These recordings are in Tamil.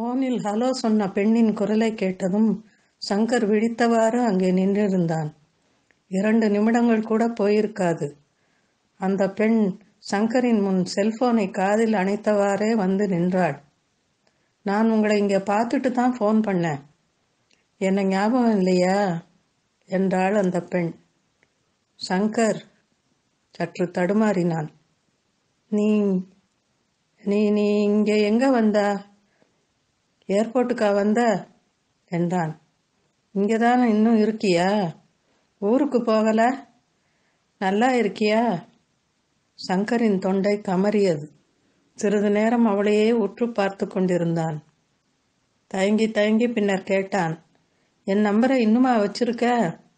போனில் ஹலோ சொன்ன பெண்ணின் குரலை கேட்டதும் சங்கர் விழித்தவாறு அங்கே நின்றிருந்தான் இரண்டு நிமிடங்கள் கூட போயிருக்காது அந்த பெண் சங்கரின் முன் செல்போனை காதில் அணைத்தவாறே வந்து நின்றாள் நான் உங்களை இங்கே பார்த்துட்டு தான் ஃபோன் பண்ணேன் என்ன ஞாபகம் இல்லையா என்றாள் அந்த பெண் சங்கர் சற்று தடுமாறினான் நீ நீ நீ இங்கே எங்க வந்தா ஏர்போர்ட்டுக்கா வந்த என்றான் இங்கே தானே இன்னும் இருக்கியா ஊருக்கு போகல நல்லா இருக்கியா சங்கரின் தொண்டை கமறியது சிறிது நேரம் அவளையே உற்று பார்த்து கொண்டிருந்தான் தயங்கி தயங்கி பின்னர் கேட்டான் என் நம்பரை இன்னுமா வச்சிருக்க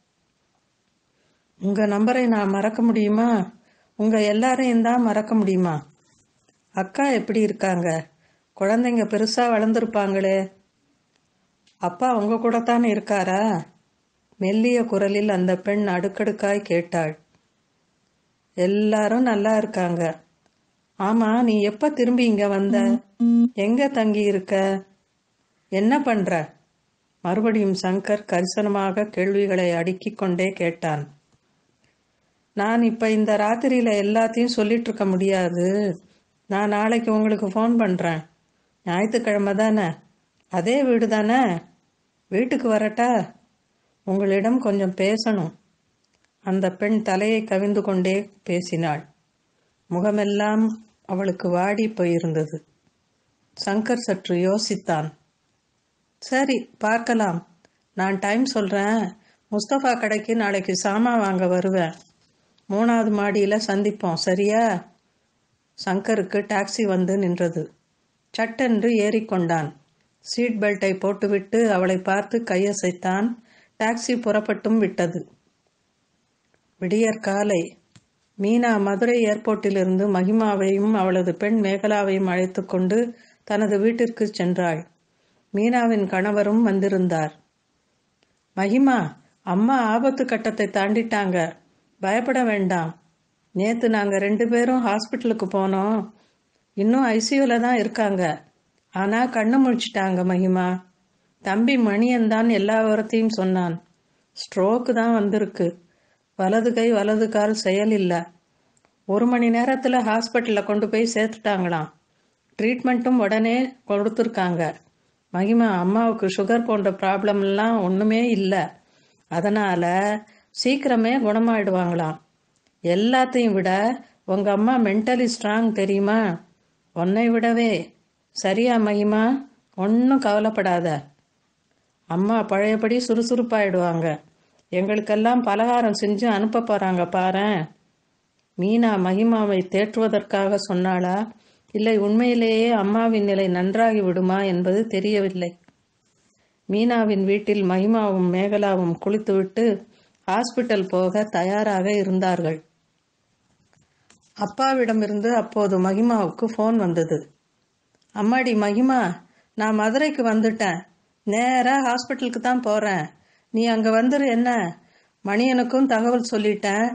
உங்க நம்பரை நான் மறக்க முடியுமா உங்க எல்லாரையும் தான் மறக்க முடியுமா அக்கா எப்படி இருக்காங்க குழந்தைங்க பெருசா வளர்ந்துருப்பாங்களே அப்பா உங்க கூட தானே இருக்காரா மெல்லிய குரலில் அந்த பெண் அடுக்கடுக்காய் கேட்டாள் எல்லாரும் நல்லா இருக்காங்க ஆமா நீ எப்ப திரும்பி இங்க வந்த எங்க தங்கி இருக்க என்ன பண்ற மறுபடியும் சங்கர் கரிசனமாக கேள்விகளை அடுக்கிக் கொண்டே கேட்டான் நான் இப்ப இந்த ராத்திரியில எல்லாத்தையும் சொல்லிட்டு இருக்க முடியாது நான் நாளைக்கு உங்களுக்கு ஃபோன் பண்றேன் ஞாயிற்றுக்கிழமை தானே அதே வீடு தானே வீட்டுக்கு வரட்டா உங்களிடம் கொஞ்சம் பேசணும் அந்த பெண் தலையை கவிந்து கொண்டே பேசினாள் முகமெல்லாம் அவளுக்கு வாடி போயிருந்தது சங்கர் சற்று யோசித்தான் சரி பார்க்கலாம் நான் டைம் சொல்றேன் முஸ்தபா கடைக்கு நாளைக்கு சாமான் வாங்க வருவேன் மூணாவது மாடியில் சந்திப்போம் சரியா சங்கருக்கு டாக்ஸி வந்து நின்றது சட்டென்று ஏறிக்கொண்டான் சீட் பெல்ட்டை போட்டுவிட்டு அவளை பார்த்து கையசைத்தான் டாக்ஸி புறப்பட்டும் விட்டது விடியற் காலை மீனா மதுரை ஏர்போர்ட்டிலிருந்து மகிமாவையும் அவளது பெண் மேகலாவையும் அழைத்து கொண்டு தனது வீட்டிற்கு சென்றாள் மீனாவின் கணவரும் வந்திருந்தார் மகிமா அம்மா ஆபத்து கட்டத்தை தாண்டிட்டாங்க பயப்பட வேண்டாம் நேத்து நாங்க ரெண்டு பேரும் ஹாஸ்பிட்டலுக்கு போனோம் இன்னும் ஐசியூல தான் இருக்காங்க ஆனா கண்ணு முழிச்சிட்டாங்க மகிமா தம்பி மணியன் தான் எல்லா விவரத்தையும் சொன்னான் ஸ்ட்ரோக்கு தான் வந்திருக்கு வலது கை வலது கால் செயல் இல்லை ஒரு மணி நேரத்தில் ஹாஸ்பிட்டலில் கொண்டு போய் சேர்த்துட்டாங்களாம் ட்ரீட்மெண்ட்டும் உடனே கொடுத்துருக்காங்க மகிமா அம்மாவுக்கு சுகர் போன்ற ப்ராப்ளம்லாம் ஒன்றுமே இல்லை அதனால் சீக்கிரமே குணமாயிடுவாங்களாம் எல்லாத்தையும் விட உங்கள் அம்மா மென்டலி ஸ்ட்ராங் தெரியுமா உன்னை விடவே சரியா மகிமா ஒன்றும் கவலைப்படாத அம்மா பழையபடி சுறுசுறுப்பாயிடுவாங்க எங்களுக்கெல்லாம் பலகாரம் செஞ்சு அனுப்ப போறாங்க பாரேன் மீனா மகிமாவை தேற்றுவதற்காக சொன்னாளா இல்லை உண்மையிலேயே அம்மாவின் நிலை நன்றாகி விடுமா என்பது தெரியவில்லை மீனாவின் வீட்டில் மகிமாவும் மேகலாவும் குளித்துவிட்டு ஹாஸ்பிட்டல் போக தயாராக இருந்தார்கள் அப்பாவிடமிருந்து அப்போது மகிமாவுக்கு ஃபோன் வந்தது அம்மாடி மகிமா நான் மதுரைக்கு வந்துட்டேன் நேராக ஹாஸ்பிட்டலுக்கு தான் போகிறேன் நீ அங்கே வந்துரு என்ன மணியனுக்கும் தகவல் சொல்லிட்டேன்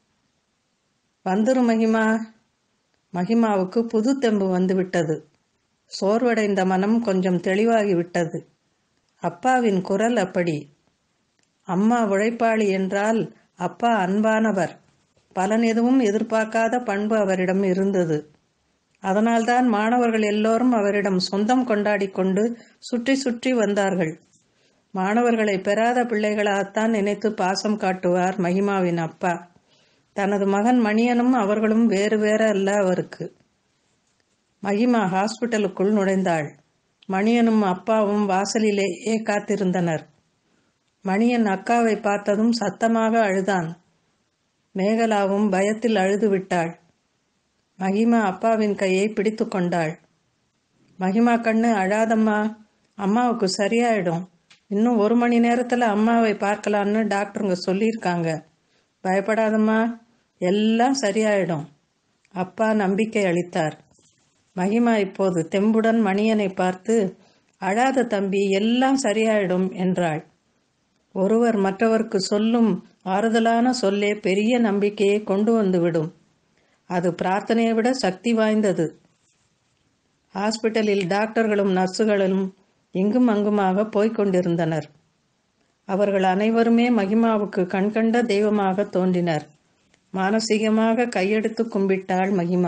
வந்துரு மகிமா மகிமாவுக்கு புது தெம்பு வந்து விட்டது சோர்வடைந்த மனம் கொஞ்சம் தெளிவாகி விட்டது அப்பாவின் குரல் அப்படி அம்மா உழைப்பாளி என்றால் அப்பா அன்பானவர் பலன் எதுவும் எதிர்பார்க்காத பண்பு அவரிடம் இருந்தது அதனால்தான் மாணவர்கள் எல்லோரும் அவரிடம் சொந்தம் கொண்டாடி கொண்டு சுற்றி சுற்றி வந்தார்கள் மாணவர்களை பெறாத பிள்ளைகளாகத்தான் நினைத்து பாசம் காட்டுவார் மகிமாவின் அப்பா தனது மகன் மணியனும் அவர்களும் வேறு வேற அல்ல அவருக்கு மகிமா ஹாஸ்பிட்டலுக்குள் நுழைந்தாள் மணியனும் அப்பாவும் வாசலிலேயே காத்திருந்தனர் மணியன் அக்காவை பார்த்ததும் சத்தமாக அழுதான் மேகலாவும் பயத்தில் அழுது விட்டாள் மகிமா அப்பாவின் கையை பிடித்து கொண்டாள் மகிமா கண்ணு அழாதம்மா அம்மாவுக்கு சரியாயிடும் இன்னும் ஒரு மணி நேரத்தில் அம்மாவை பார்க்கலான்னு டாக்டருங்க சொல்லியிருக்காங்க பயப்படாதம்மா எல்லாம் சரியாயிடும் அப்பா நம்பிக்கை அளித்தார் மகிமா இப்போது தெம்புடன் மணியனை பார்த்து அழாத தம்பி எல்லாம் சரியாயிடும் என்றாள் ஒருவர் மற்றவருக்கு சொல்லும் ஆறுதலான சொல்லே பெரிய நம்பிக்கையை கொண்டு வந்துவிடும் அது பிரார்த்தனையை விட சக்தி வாய்ந்தது ஹாஸ்பிட்டலில் டாக்டர்களும் நர்ஸுகளும் இங்கும் அங்குமாக போய்க் கொண்டிருந்தனர் அவர்கள் அனைவருமே மகிமாவுக்கு கண்கண்ட தெய்வமாக தோன்றினர் மானசீகமாக கையெடுத்து கும்பிட்டாள் மகிமா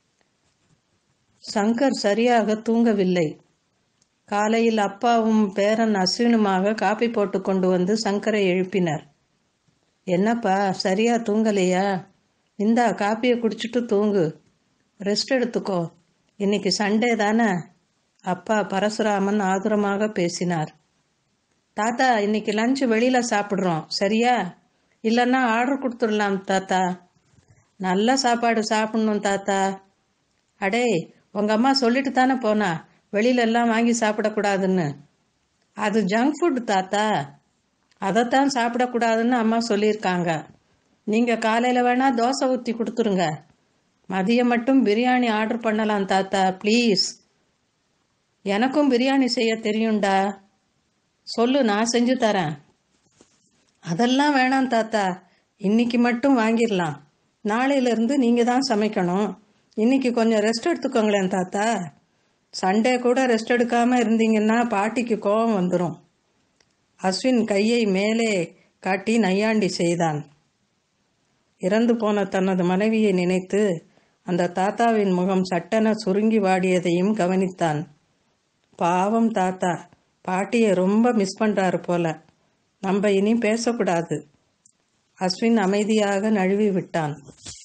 சங்கர் சரியாக தூங்கவில்லை காலையில் அப்பாவும் பேரன் அஸ்வினுமாக காப்பி போட்டு கொண்டு வந்து சங்கரை எழுப்பினர் என்னப்பா சரியா தூங்கலையா இந்தா காப்பியை குடிச்சிட்டு தூங்கு ரெஸ்ட் எடுத்துக்கோ இன்னைக்கு சண்டே தானே அப்பா பரசுராமன் ஆதுரமாக பேசினார் தாத்தா இன்னைக்கு லஞ்ச் வெளியில சாப்பிட்றோம் சரியா இல்லைன்னா ஆர்டர் கொடுத்துடலாம் தாத்தா நல்ல சாப்பாடு சாப்பிடணும் தாத்தா அடே உங்க அம்மா சொல்லிட்டு தானே போனா வெளியில எல்லாம் வாங்கி சாப்பிடக்கூடாதுன்னு அது ஜங்க் ஃபுட் தாத்தா அதைத்தான் சாப்பிடக்கூடாதுன்னு அம்மா சொல்லியிருக்காங்க நீங்க காலையில வேணா தோசை ஊற்றி கொடுத்துருங்க மதியம் மட்டும் பிரியாணி ஆர்டர் பண்ணலாம் தாத்தா ப்ளீஸ் எனக்கும் பிரியாணி செய்ய தெரியும்டா சொல்லு நான் செஞ்சு தரேன் அதெல்லாம் வேணாம் தாத்தா இன்னைக்கு மட்டும் வாங்கிடலாம் நாளையிலிருந்து நீங்கள் தான் சமைக்கணும் இன்னைக்கு கொஞ்சம் ரெஸ்ட் எடுத்துக்கோங்களேன் தாத்தா சண்டே கூட ரெஸ்ட் எடுக்காம இருந்தீங்கன்னா பாட்டிக்கு கோபம் வந்துடும் அஸ்வின் கையை மேலே காட்டி நையாண்டி செய்தான் இறந்து போன தனது மனைவியை நினைத்து அந்த தாத்தாவின் முகம் சட்டென சுருங்கி வாடியதையும் கவனித்தான் பாவம் தாத்தா பாட்டியை ரொம்ப மிஸ் பண்றாரு போல நம்ம இனி பேசக்கூடாது அஸ்வின் அமைதியாக நழுவி விட்டான்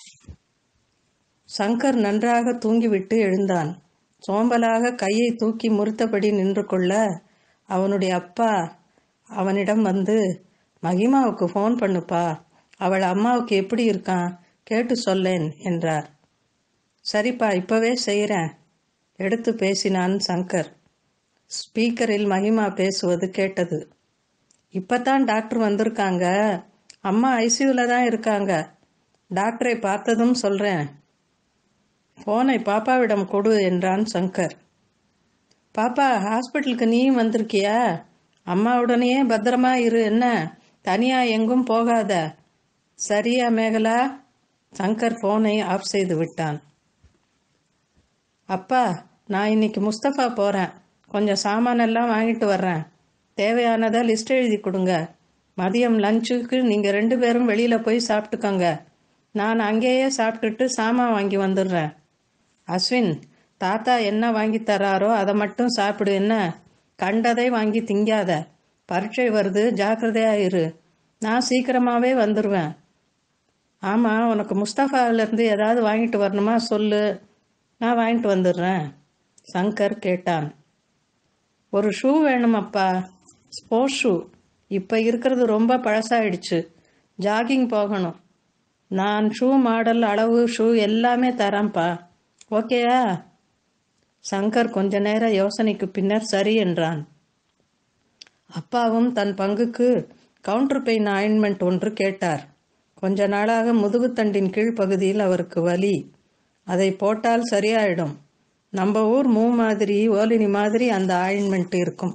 சங்கர் நன்றாக தூங்கிவிட்டு எழுந்தான் சோம்பலாக கையை தூக்கி முறித்தபடி நின்று கொள்ள அவனுடைய அப்பா அவனிடம் வந்து மகிமாவுக்கு ஃபோன் பண்ணுப்பா அவள் அம்மாவுக்கு எப்படி இருக்கான் கேட்டு சொல்லேன் என்றார் சரிப்பா இப்பவே செய்கிறேன் எடுத்து பேசினான் சங்கர் ஸ்பீக்கரில் மகிமா பேசுவது கேட்டது இப்பதான் டாக்டர் வந்திருக்காங்க அம்மா ஐசியூவில் தான் இருக்காங்க டாக்டரை பார்த்ததும் சொல்கிறேன் ஃபோனை பாப்பாவிடம் கொடு என்றான் சங்கர் பாப்பா ஹாஸ்பிட்டலுக்கு நீயும் வந்திருக்கியா அம்மாவுடனேயே பத்திரமா இரு என்ன தனியா எங்கும் போகாத சரியா மேகலா சங்கர் ஃபோனை ஆஃப் செய்து விட்டான் அப்பா நான் இன்னைக்கு முஸ்தபா போகிறேன் கொஞ்சம் சாமானெல்லாம் வாங்கிட்டு வர்றேன் தேவையானதை லிஸ்ட் எழுதி கொடுங்க மதியம் லஞ்சுக்கு நீங்கள் ரெண்டு பேரும் வெளியில் போய் சாப்பிட்டுக்கோங்க நான் அங்கேயே சாப்பிட்டுட்டு சாமான் வாங்கி வந்துடுறேன் அஸ்வின் தாத்தா என்ன வாங்கி தராரோ அதை மட்டும் சாப்பிடு என்ன கண்டதை வாங்கி திங்காத பரீட்சை வருது ஜாக்கிரதையா இரு நான் சீக்கிரமாகவே வந்துடுவேன் ஆமாம் உனக்கு முஸ்தஃபாவிலேருந்து ஏதாவது வாங்கிட்டு வரணுமா சொல்லு நான் வாங்கிட்டு வந்துடுறேன் சங்கர் கேட்டான் ஒரு ஷூ வேணுமப்பா ஸ்போர்ட்ஸ் ஷூ இப்போ இருக்கிறது ரொம்ப பழசாயிடுச்சு ஜாகிங் போகணும் நான் ஷூ மாடல் அளவு ஷூ எல்லாமே தரேன்ப்பா ஓகேயா சங்கர் கொஞ்ச நேர யோசனைக்கு பின்னர் சரி என்றான் அப்பாவும் தன் பங்குக்கு கவுண்டர் பெயின் ஆயின்மெண்ட் ஒன்று கேட்டார் கொஞ்ச நாளாக முதுகுத்தண்டின் கீழ்ப்பகுதியில் அவருக்கு வலி அதை போட்டால் சரியாயிடும் நம்ம ஊர் மூ மாதிரி ஓலினி மாதிரி அந்த ஆயின்மெண்ட் இருக்கும்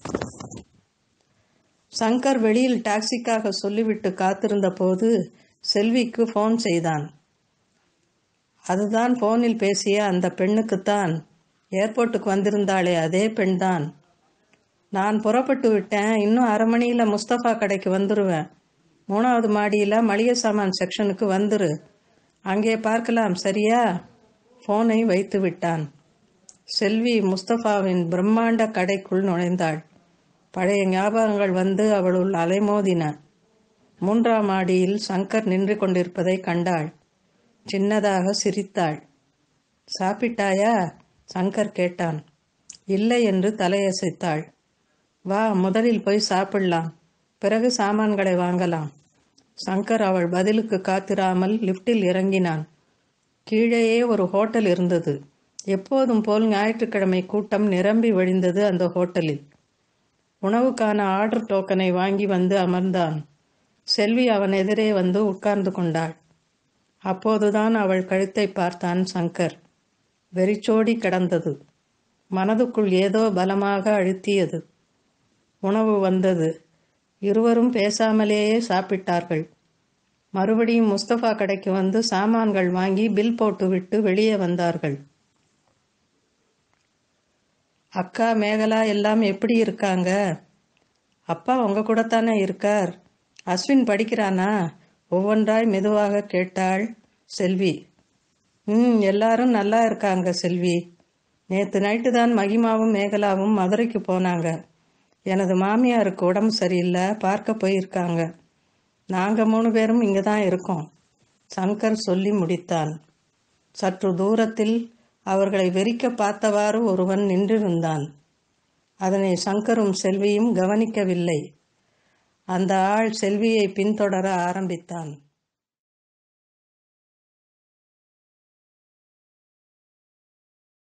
சங்கர் வெளியில் டாக்ஸிக்காக சொல்லிவிட்டு காத்திருந்த போது செல்விக்கு ஃபோன் செய்தான் அதுதான் ஃபோனில் பேசிய அந்த பெண்ணுக்குத்தான் ஏர்போர்ட்டுக்கு வந்திருந்தாளே அதே பெண்தான் நான் புறப்பட்டு விட்டேன் இன்னும் அரை மணியில் முஸ்தபா கடைக்கு வந்துடுவேன் மூணாவது மாடியில் மளிகை சாமான் செக்ஷனுக்கு வந்துரு அங்கே பார்க்கலாம் சரியா ஃபோனை வைத்து விட்டான் செல்வி முஸ்தபாவின் பிரம்மாண்ட கடைக்குள் நுழைந்தாள் பழைய ஞாபகங்கள் வந்து அவளுள் அலைமோதின மூன்றாம் மாடியில் சங்கர் நின்று கொண்டிருப்பதை கண்டாள் சின்னதாக சிரித்தாள் சாப்பிட்டாயா சங்கர் கேட்டான் இல்லை என்று தலையசைத்தாள் வா முதலில் போய் சாப்பிடலாம் பிறகு சாமான்களை வாங்கலாம் சங்கர் அவள் பதிலுக்கு காத்திராமல் லிஃப்டில் இறங்கினான் கீழேயே ஒரு ஹோட்டல் இருந்தது எப்போதும் போல் ஞாயிற்றுக்கிழமை கூட்டம் நிரம்பி வழிந்தது அந்த ஹோட்டலில் உணவுக்கான ஆர்டர் டோக்கனை வாங்கி வந்து அமர்ந்தான் செல்வி அவன் எதிரே வந்து உட்கார்ந்து கொண்டாள் அப்போதுதான் அவள் கழுத்தை பார்த்தான் சங்கர் வெறிச்சோடி கிடந்தது மனதுக்குள் ஏதோ பலமாக அழுத்தியது உணவு வந்தது இருவரும் பேசாமலேயே சாப்பிட்டார்கள் மறுபடியும் முஸ்தபா கடைக்கு வந்து சாமான்கள் வாங்கி பில் போட்டுவிட்டு வெளியே வந்தார்கள் அக்கா மேகலா எல்லாம் எப்படி இருக்காங்க அப்பா உங்க கூட தானே இருக்கார் அஸ்வின் படிக்கிறானா ஒவ்வொன்றாய் மெதுவாக கேட்டாள் செல்வி ம் எல்லாரும் நல்லா இருக்காங்க செல்வி நேற்று நைட்டு தான் மகிமாவும் மேகலாவும் மதுரைக்கு போனாங்க எனது மாமியாருக்கு உடம்பு சரியில்லை பார்க்க போயிருக்காங்க நாங்கள் மூணு பேரும் இங்கே தான் இருக்கோம் சங்கர் சொல்லி முடித்தான் சற்று தூரத்தில் அவர்களை வெறிக்க பார்த்தவாறு ஒருவன் நின்றிருந்தான் அதனை சங்கரும் செல்வியும் கவனிக்கவில்லை அந்த ஆள் செல்வியை பின்தொடர ஆரம்பித்தான்